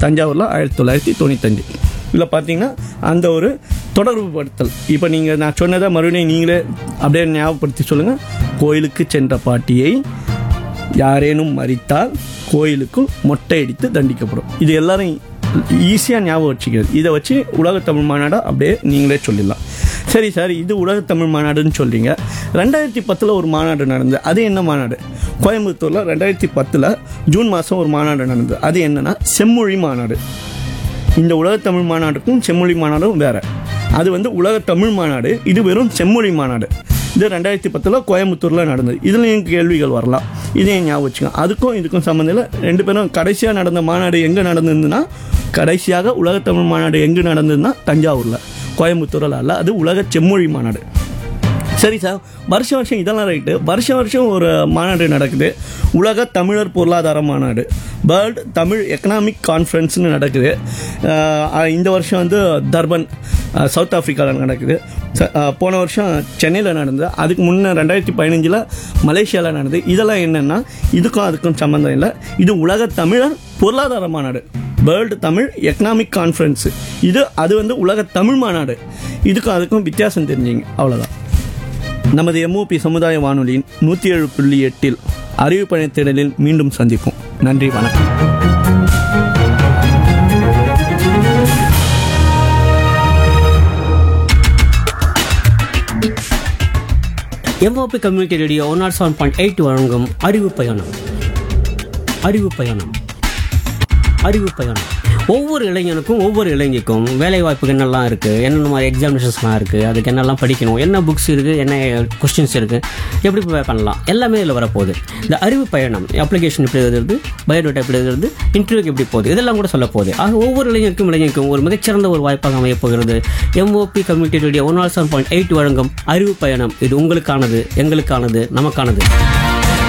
தஞ்சாவூரில் ஆயிரத்தி தொள்ளாயிரத்தி தொண்ணூத்தஞ்சு இதில் பார்த்தீங்கன்னா அந்த ஒரு தொடர்பு படுத்தல் இப்போ நீங்கள் நான் சொன்னதை மறுபடியும் நீங்களே அப்படியே ஞாபகப்படுத்தி சொல்லுங்கள் கோயிலுக்கு சென்ற பாட்டியை யாரேனும் மறித்தால் கோயிலுக்குள் மொட்டையடித்து தண்டிக்கப்படும் இது எல்லாரும் ஈஸியாக ஞாபகம் வச்சுக்கிறது இதை வச்சு உலகத் தமிழ் மாநாடை அப்படியே நீங்களே சொல்லிடலாம் சரி சார் இது உலகத் தமிழ் மாநாடுன்னு சொல்கிறீங்க ரெண்டாயிரத்தி பத்தில் ஒரு மாநாடு நடந்தது அது என்ன மாநாடு கோயம்புத்தூரில் ரெண்டாயிரத்தி பத்தில் ஜூன் மாதம் ஒரு மாநாடு நடந்தது அது என்னன்னா செம்மொழி மாநாடு இந்த உலகத் தமிழ் மாநாட்டுக்கும் செம்மொழி மாநாடும் வேற அது வந்து உலகத் தமிழ் மாநாடு இது வெறும் செம்மொழி மாநாடு இது ரெண்டாயிரத்தி பத்தில் கோயம்புத்தூரில் நடந்தது இதுலேயும் கேள்விகள் வரலாம் இதையும் ஞாபகம் வச்சுக்கோங்க அதுக்கும் இதுக்கும் சம்மந்தம் இல்லை ரெண்டு பேரும் கடைசியாக நடந்த மாநாடு எங்கே நடந்ததுன்னா கடைசியாக உலகத் தமிழ் மாநாடு எங்கே நடந்ததுன்னா தஞ்சாவூரில் கோயம்புத்தூரில் அல்ல அது உலக செம்மொழி மாநாடு சரி சார் வருஷம் வருஷம் இதெல்லாம் ரைட்டு வருஷம் வருஷம் ஒரு மாநாடு நடக்குது உலக தமிழர் பொருளாதார மாநாடு வேர்ல்டு தமிழ் எக்கனாமிக் கான்ஃபரன்ஸ்னு நடக்குது ஆஹ் இந்த வருஷம் வந்து தர்பன் ஆஹ் சவுத் ஆஃப்ரிக்காவில் நடக்குது ச- ஆஹ் போன வருஷம் சென்னையில் நடந்தது அதுக்கு முன்னே ரெண்டாயிரத்தி பதினஞ்சில் மலேசியாவில் நடந்தது இதெல்லாம் என்னென்னா இதுக்கும் அதுக்கும் சம்மந்தம் இல்லை இது உலக தமிழர் பொருளாதார மாநாடு வேர்ல்டு தமிழ் எக்கனாமிக் கான்ஃபரன்ஸ் இது அது வந்து உலக தமிழ் மாநாடு இதுக்கும் அதுக்கும் வித்தியாசம் தெரிஞ்சுங்க அவ்வளோதான் நமது எம்ஓபி சமுதாய வானொலியின் நூற்றி ஏழு புள்ளி எட்டில் அறிவு பணித்திடலில் மீண்டும் சந்திப்போம் நன்றி வணக்கம் M O P community radio one nought seven point eight வழங்கும் அறிவு பயணம் அறிவு பயணம் அறிவு பயணம் ஒவ்வொரு இளைஞனுக்கும் ஒவ்வொரு இளைஞருக்கும் வேலை வாய்ப்புக்கு என்னெல்லாம் இருக்குது என்னென்ன மாதிரி எக்ஸாமினேஷன்ஸ்லாம் இருக்குது அதுக்கு என்னெல்லாம் படிக்கணும் என்ன புக்ஸ் இருக்குது என்ன கொஸ்டின்ஸ் இருக்குது எப்படி ப்ரிப்பேர் பண்ணலாம் எல்லாமே இதில் வரப்போகுது இந்த அறிவு பயணம் அப்ளிகேஷன் எப்படி எழுதுறது பயோடேட்டா எப்படி எழுதுறது இன்டர்வியூக்கு எப்படி போகுது இதெல்லாம் கூட சொல்ல போகுது ஆக ஒவ்வொரு இளைஞருக்கும் இளைஞருக்கும் ஒரு மிகச்சிறந்த ஒரு வாய்ப்பாக அமையப் போகிறது M O P community radio one nought seven point eight வழங்கும் அறிவு பயணம் இது உங்களுக்கானது எங்களுக்கானது நமக்கானது